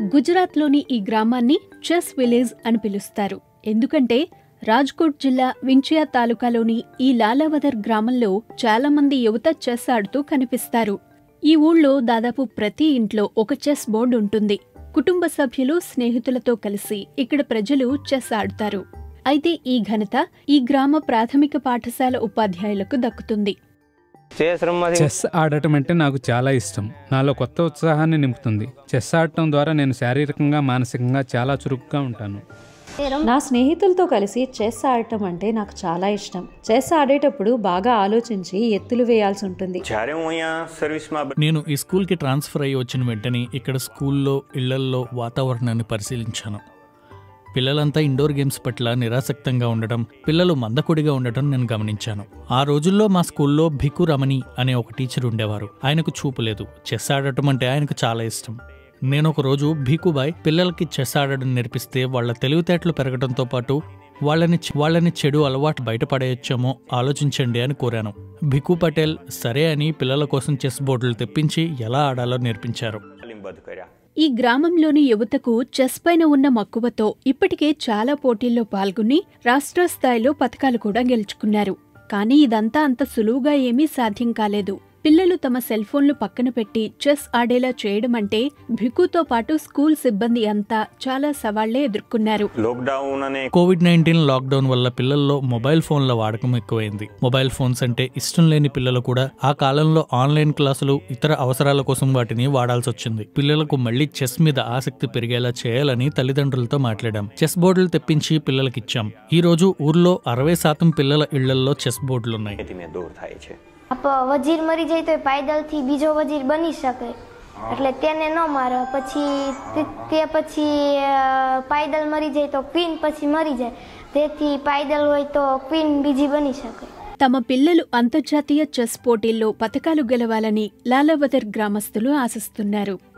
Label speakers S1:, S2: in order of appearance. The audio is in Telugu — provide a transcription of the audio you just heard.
S1: గుజరాత్లోని ఈ గ్రామాన్ని చెస్ విలేజ్ అని పిలుస్తారు ఎందుకంటే రాజ్కోట్ జిల్లా వించియా తాలూకాలోని ఈ లాలావదర్ గ్రామంలో చాలా మంది యువత చెస్ ఆడుతూ కనిపిస్తారు ఈ ఊళ్ళో దాదాపు ప్రతి ఇంట్లో ఒక చెస్ బోర్డు ఉంటుంది కుటుంబ సభ్యులు స్నేహితులతో కలిసి ఇక్కడ ప్రజలు చెస్ ఆడుతారు అయితే ఈ ఘనత ఈ గ్రామ ప్రాథమిక పాఠశాల ఉపాధ్యాయులకు దక్కుతుంది
S2: చెస్ రమ్మది
S3: చెస్ ఆడటం అంటే నాకు చాలా ఇష్టం నాలో కొత్త ఉత్సాహాన్ని నింపుతుంది చెస్ ఆడటం ద్వారా నేను శారీరకంగా మానసికంగా చాలా చురుకుగా ఉంటాను
S4: నా స్నేహితులతో కలిసి చెస్ ఆడటం అంటే నాకు చాలా ఇష్టం చెస్ ఆడేటప్పుడు బాగా ఆలోచించి ఎత్తులు వేయాల్సి ఉంటుంది
S5: જ્યારે હું અહીંયા સર્વિસમાં
S6: నేను ఈ స్కూల్కి ట్రాన్స్ఫర్ అయ్యి వచ్చిన వెంటనే ఇక్కడ స్కూల్లో ఇళ్లల్లో వాతావరణాన్ని పరిశీలించాను పిల్లలంతా ఇండోర్ గేమ్స్ పట్ల నిరాసక్తంగా ఉండటం పిల్లలు మందకొడిగా ఉండటం నేను గమనించాను ఆ రోజుల్లో మా స్కూల్లో భికు రమణి అనే ఒక టీచర్ ఉండేవారు ఆయనకు చూపు లేదు చెస్ ఆడటం అంటే ఆయనకు చాలా ఇష్టం నేను ఒక రోజు భీకుబాయ్ పిల్లలకి చెస్ ఆడడం నేర్పిస్తే వాళ్ళ తెలివితేటలు పెరగడంతో పాటు వాళ్ళని వాళ్ళని చెడు అలవాటు బయటపడేయచ్చేమో ఆలోచించండి అని కోరాను భికు పటేల్ సరే అని పిల్లల కోసం చెస్ బోర్డులు తెప్పించి ఎలా ఆడాలో నేర్పించారు
S5: તાલીમબદ્ધ કર્યા
S1: ఈ గ్రామంలోని యువతకు చెస్ పైన ఉన్న మక్కువతో ఇప్పటికే చాలా పోటీల్లో పాల్గొని రాష్ట్ర స్థాయిలో పథకాలు కూడా గెలుచుకున్నారు కానీ ఇదంతా అంత సులువుగా ఏమీ సాధ్యం కాలేదు పిల్లలు తమ సెల్ ఫోన్లు పక్కన పెట్టి చెస్ ఆడేలా చేయడం అంటే భికుతో పాటు స్కూల్ సిబ్బంది అంతా చాలా సవాళ్లే ఎదుర్కొన్నారు
S5: લોકડાઉન અને
S6: కోవిడ్ నైన్టీన్ లాక్డౌన్ వల్ల పిల్లల్లో మొబైల్ ఫోన్ల వాడకం ఎక్కువైంది మొబైల్ ఫోన్స్ అంటే ఇష్టం లేని పిల్లలు కూడా ఆ కాలంలో ఆన్లైన్ క్లాసులు ఇతర అవసరాల కోసం వాటిని వాడాల్సి వచ్చింది పిల్లలకు మళ్ళీ చెస్ మీద ఆసక్తి పెరిగేలా చేయాలని తల్లిదండ్రులతో మాట్లాడాం చెస్ బోర్డులు తెప్పించి పిల్లలకిచ్చాం ఈ రోజు ఊర్లో అరవై శాతం పిల్లల ఇళ్లల్లో చెస్ బోర్డులున్నాయి
S5: ધીમે દૂર થાય છે
S7: આપ વજીર મરી જાય તો એ પાયદલથી બીજો વજીર બની શકે એટલે તેને ન મારે પછી તે- તે પછી અ, પાયદલ મરી જાય તો ક્વીન પછી મરી જાય તેથી પાયદલ હોય તો ક્વીન બીજી બની શકે
S1: తమ పిల్లలు అంతర్జాతీయ చెస్ పోటీల్లో పథకాలు గెలవాలని లాలావదర్ గ్రామస్తులు ఆశిస్తున్నారు